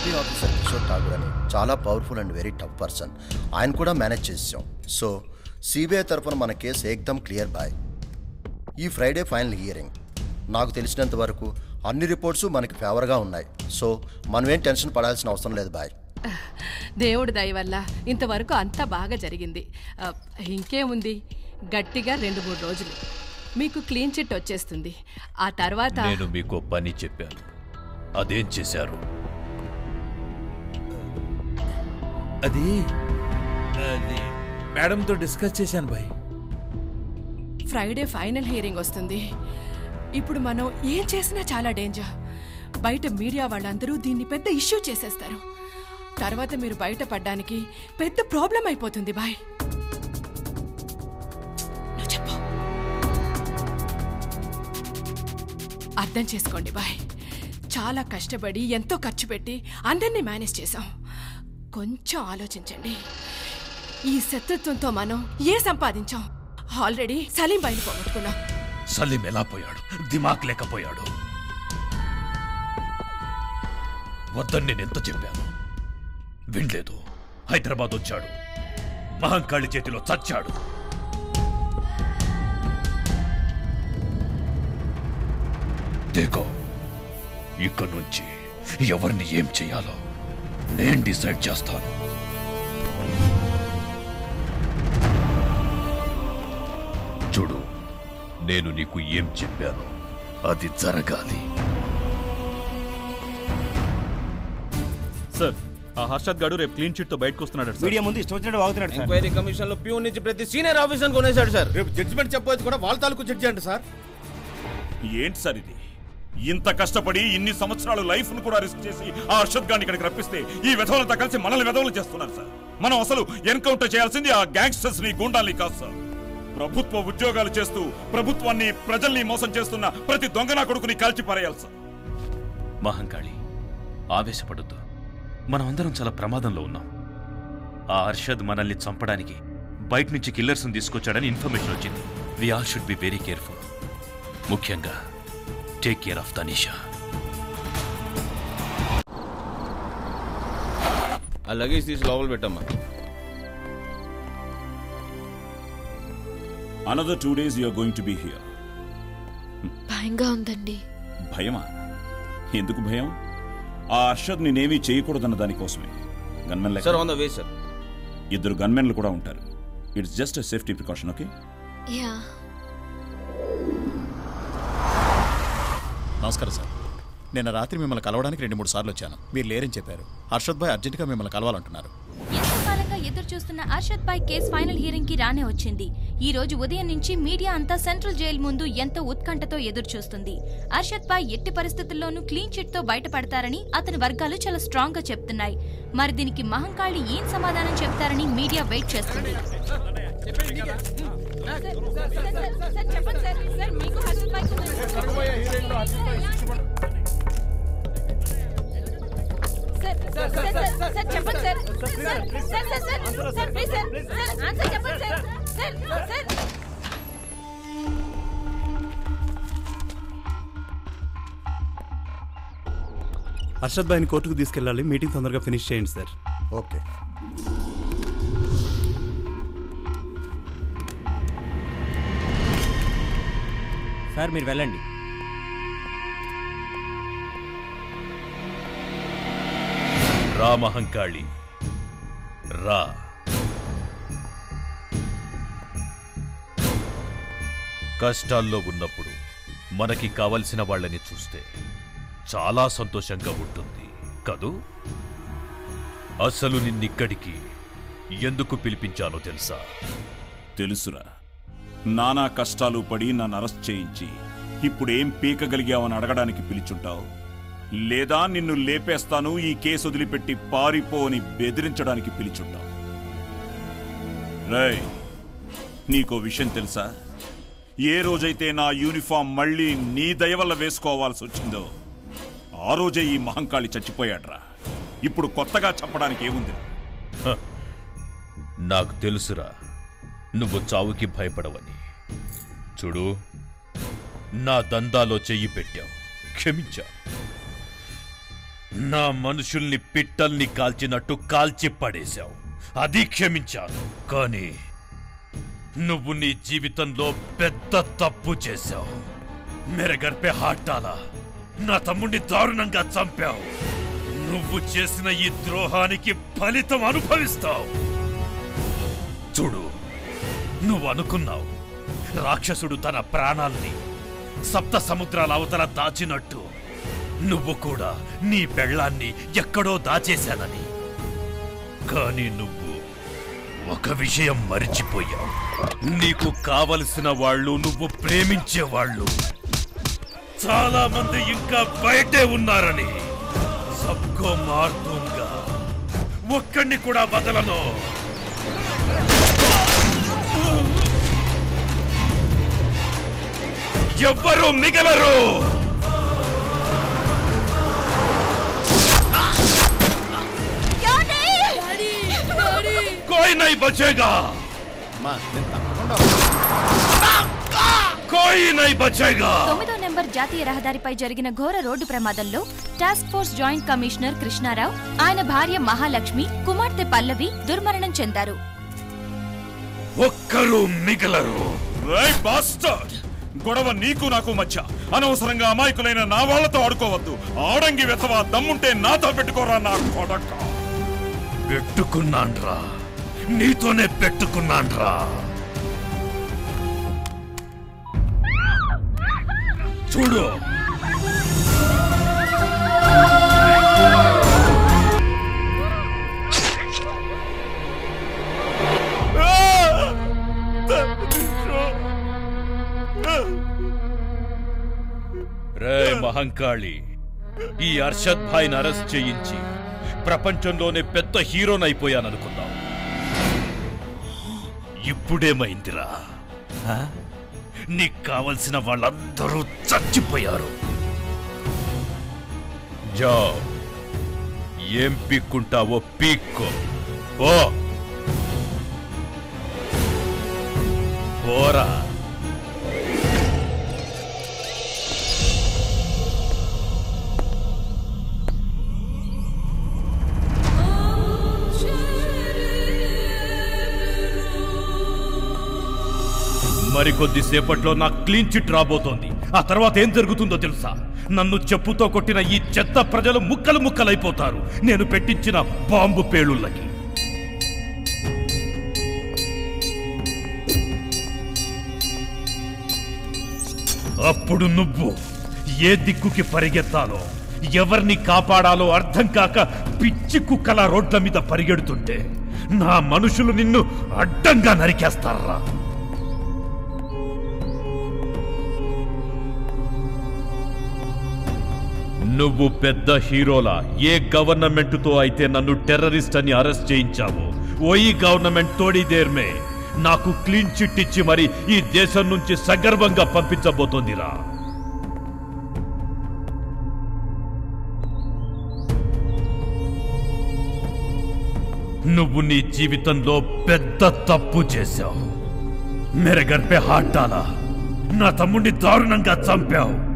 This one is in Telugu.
సిబిఐ ఆఫీసర్ కిషోర్ ఠాగూర్ అని చాలా powerful and very tough person ఆయన కూడా మేనేజ్ చేసాం సో సిబిఐ తరఫున మన కేసు ఏకదమ్ క్లియర్ బాయ్ ఈ ఫ్రైడే ఫైనల్ హియరింగ్ నాకు తెలిసినంత వరకు అన్ని రిపోర్ట్స్ మనకి ఫేవర్గా ఉన్నాయి సో మనమేం టెన్షన్ పడాల్సిన అవసరం లేదు బాయ్ దేవుడి దయ వల్ల ఇంతవరకు అంతా బాగా జరిగింది ఆ, ఇంకేముంది గట్టిగా రెండు మూడు రోజులు మీకు క్లీన్ చిట్ వచ్చేస్తుంది ఆ తర్వాత నేను మీకు పని చెప్పాను అదేం చేశారు అది అది మేడంతో డిస్కస్ చేశాను బాయ్ ఫ్రైడే ఫైనల్ హియరింగ్ వస్తుంది ఇప్పుడు మనం ఏం చేసినా చాలా డేంజర్ బయట మీడియా వాళ్ళందరూ దీన్ని పెద్ద ఇష్యూ చేసేస్తారు తర్వాత మీరు బయట పడ్డానికి పెద్ద ప్రాబ్లం అయిపోతుంది బాయ్ నువ్వు చెప్పు అర్థం చేసుకోండి బాయ్ చాలా కష్టపడి ఎంతో ఖర్చు పెట్టి అందరినీ మేనేజ్ చేశాం కొంచెం ఆలోచించండి ఈ శత్రుత్వంతో మనం ఏ సంపాదించాం ఆల్రెడీ సలీం బయలు పోగొట్టుకున్నాం సలీం ఎలా పోయాడు దిమాక్ లేకపోయాడు వద్దని నేను ఎంత చెప్పాను వినలేదు హైదరాబాద్ వచ్చాడు మహంకాళి చేతిలో చచ్చాడు దేకో ఇక్కడి నుంచి ఎవరిని ఏం చేయాలో నేను డిసైడ్ చేస్తాను చూడు నేను నీకు ఏం చెప్పాను అది జరగాలి సార్ ఆ హర్షద్ గాడు రేపు క్లీన్ చిట్ తో బయటకు వస్తున్నాడు సార్ మీడియా ముందు ఇష్టం వచ్చినట్టు వాగుతున్నాడు సార్ ఎంక్వైరీ కమిషన్ లో ప్యూన్ నుంచి ప్రతి సీనియర్ ఆఫీసర్ కొనేశాడు సార్ రేపు జడ్జిమెంట్ చెప్పబోయేది కూడా వాళ్ళ తాలూకు జడ్జి అంట సార్ ఏంటి సార్ ఇది ఇంత కష్టపడి ఇన్ని సంవత్సరాలు లైఫ్ ను కూడా రిస్క్ చేసి ఆ అర్షద్ గారిని ఇక్కడికి రప్పిస్తే ఈ విధవులతో కలిసి మనల్ని విధవులు చేస్తున్నారు సార్ మనం అసలు ఎన్కౌంటర్ చేయాల్సింది ఆ గ్యాంగ్స్టర్స్ ని గూండాల్ని కాదు సార్ ప్రభుత్వ ఉద్యోగాలు చేస్తూ ప్రభుత్వాన్ని ప్రజల్ని మోసం చేస్తున్న ప్రతి దొంగనా కొడుకుని కాల్చి పారేయాలి సార్ మహంకాళి ఆవేశపడొద్దు మనమందరం చాలా ప్రమాదంలో ఉన్నాం ఆ అర్షద్ మనల్ని చంపడానికి బయట నుంచి కిల్లర్స్ని తీసుకొచ్చాడని ఇన్ఫర్మేషన్ వచ్చింది we all should be very careful ముఖ్యంగా టేక్ కేర్ ఆఫ్ తనీషా ఆ లగేజ్ తీసి లోపల పెట్టమ్మా another two days you are going to be here భయంగా ఉందండి భయమా ఎందుకు భయం ఆ అర్షద్ నేనేమీ చేయకూడదన్న దానికోసమే gunmen sir on the way sir ఇద్దరు గన్మెన్లు కూడా ఉంటారు it's just safety precaution okay yeah నమస్కారం సార్ నిన్న రాత్రి మిమ్మల్ని కలవడానికి రెండు మూడు సార్లు వచ్చాను మీరు లేరని చెప్పారు హర్షద్ భాయ్ అర్జెంటుగా మిమ్మల్ని కలవాలంటున్నారు ఎంతకాలంగా ఎదురు చూస్తున్న Arshad bhai case final hearing కి రానే వచ్చింది ఈ రోజు ఉదయం నుంచి మీడియా అంతా సెంట్రల్ జైలు ముందు ఎంతో ఉత్కంఠతో ఎదురు చూస్తుంది అర్షద్ భాయ్ ఎట్టి పరిస్థితుల్లోనూ క్లీన్ చిట్ తో బయటపడతారని అతని వర్గాలు చాలా స్ట్రాంగ్ గా చెప్తున్నాయి మరి దీనికి మహంకాళి ఏం సమాధానం చెప్తారని మీడియా వెయిట్ చేస్తుంది హర్షద్ భాయ్ని కోర్టుకు తీసుకెళ్ళాలి మీటింగ్ తొందరగా ఫినిష్ చేయండి సార్ ఓకే సార్ మీరు వెళ్ళండి రా మహంకాళి రా కష్టాల్లో ఉన్నప్పుడు మనకి కావలసిన వాళ్ళని చూస్తే చాలా సంతోషంగా ఉంటుంది కదూ అసలు నిన్నిక్కడికి ఎందుకు పిలిపించానో తెలుసా తెలుసురా నానా కష్టాలు పడి నన్ను అరెస్ట్ చేయించి ఇప్పుడేం పీకగలిగావని అడగడానికి పిలిచుంటావు లేదా నిన్ను లేపేస్తాను ఈ కేసు వదిలిపెట్టి పారిపో అని బెదిరించడానికి పిలిచుంటావు రేయ్ నీకో విషయం తెలుసా ఏ రోజైతే నా యూనిఫామ్ మళ్ళీ నీ దయ వల్ల వేసుకోవాల్సి వచ్చిందో ఆ రోజే ఈ మహంకాళి చచ్చిపోయాడ్రా ఇప్పుడు కొత్తగా చంపడానికి ఏముంది నాకు తెలుసురా నువ్వు చావుకి భయపడవని చూడు నా దందాలో చెయ్యి పెట్టావు క్షమించా నా మనుషుల్ని పిట్టల్ని కాల్చినట్టు కాల్చి పడేశావు అది క్షమించాను కానీ నువ్వు నీ జీవితంలో పెద్ద తప్పు చేశావు మెరగర్పే హాటాలా నా తమ్ముడిని దారుణంగా చంపావు నువ్వు చేసిన ఈ ద్రోహానికి ఫలితం అనుభవిస్తావు చూడు నువ్వు అనుకున్నావు రాక్షసుడు తన ప్రాణాల్ని సప్త సముద్రాల అవతల దాచినట్టు నువ్వు కూడా నీ పెళ్ళాన్ని ఎక్కడో దాచేశానని కానీ నువ్వు ఒక విషయం మరిచిపోయావు నీకు కావలసిన వాళ్ళు నువ్వు ప్రేమించే వాళ్ళు చాలా మంది ఇంకా బయటే ఉన్నారని సబ్కో మారుతుంగా ఒక్కడిని కూడా వదలను ఎవ్వరూ మిగలరు कोई नहीं बचेगा कोई नहीं बचेगा తొమ్మిదో నెంబర్ జాతీయ రహదారిపై జరిగిన ఘోర రోడ్డు ప్రమాదంలో task force joint commissioner Krishnarao ఆయన భార్య మహాలక్ష్మి కుమార్తె పల్లవి దుర్మరణం చెందారు ఒక్కరు మిగలరు రేయ్ బాస్టర్డ్ గొడవ నీకు నాకు మధ్య అనవసరంగా అమాయకులైన నా వాళ్ళతో ఆడుకోవద్దు ఆడంగి వెతవా దమ్ముంటే నాతో పెట్టుకోరా నా కొడక పెట్టుకున్నాన్రా నీతోనే పెట్టుకున్నాన్రా చూడు రే మహంకాళి ఈ అర్షద్ భాయ్ని అరెస్ట్ చేయించి ప్రపంచంలోనే పెద్ద హీరోనైపోయాననుకున్నావు ఇప్పుడేమైందిరా ఆ? నీకు కావలసిన వాళ్ళందరూ చచ్చిపోయారు జా ఏం పీక్కుంటావో పీక్కో ఓ పోరా మరికొద్ది సేపట్లో నా క్లీన్ చిట్ రాబోతోంది ఆ తర్వాత ఏం జరుగుతుందో తెలుసా నన్ను చెప్పుతో కొట్టిన ఈ చెత్త ప్రజలు ముక్కలు ముక్కలైపోతారు నేను పెట్టించిన బాంబు పేలుళ్ళకి అప్పుడు నువ్వు ఏ దిక్కుకి పరిగెత్తాలో ఎవరిని కాపాడాలో అర్థం కాక పిచ్చి కుక్కల రోడ్ల మీద పరిగెడుతుంటే నా మనుషులు నిన్ను అడ్డంగా నరికేస్తారా నువ్వు పెద్ద హీరోలా ఏ గవర్నమెంటుతో అయితే నన్ను టెర్రరిస్ట్ అని అరెస్ట్ చేయించావు ఓయి గవర్నమెంట్ తోడి దేర్మే నాకు క్లీన్ చిట్ ఇచ్చి మరి ఈ దేశం నుంచి సగర్వంగా పంపించబోతోందిరా నువ్వు నీ జీవితంలో పెద్ద తప్పు చేశావు మెరగర్పే హాటాలా నా తమ్ముడిని దారుణంగా చంపావు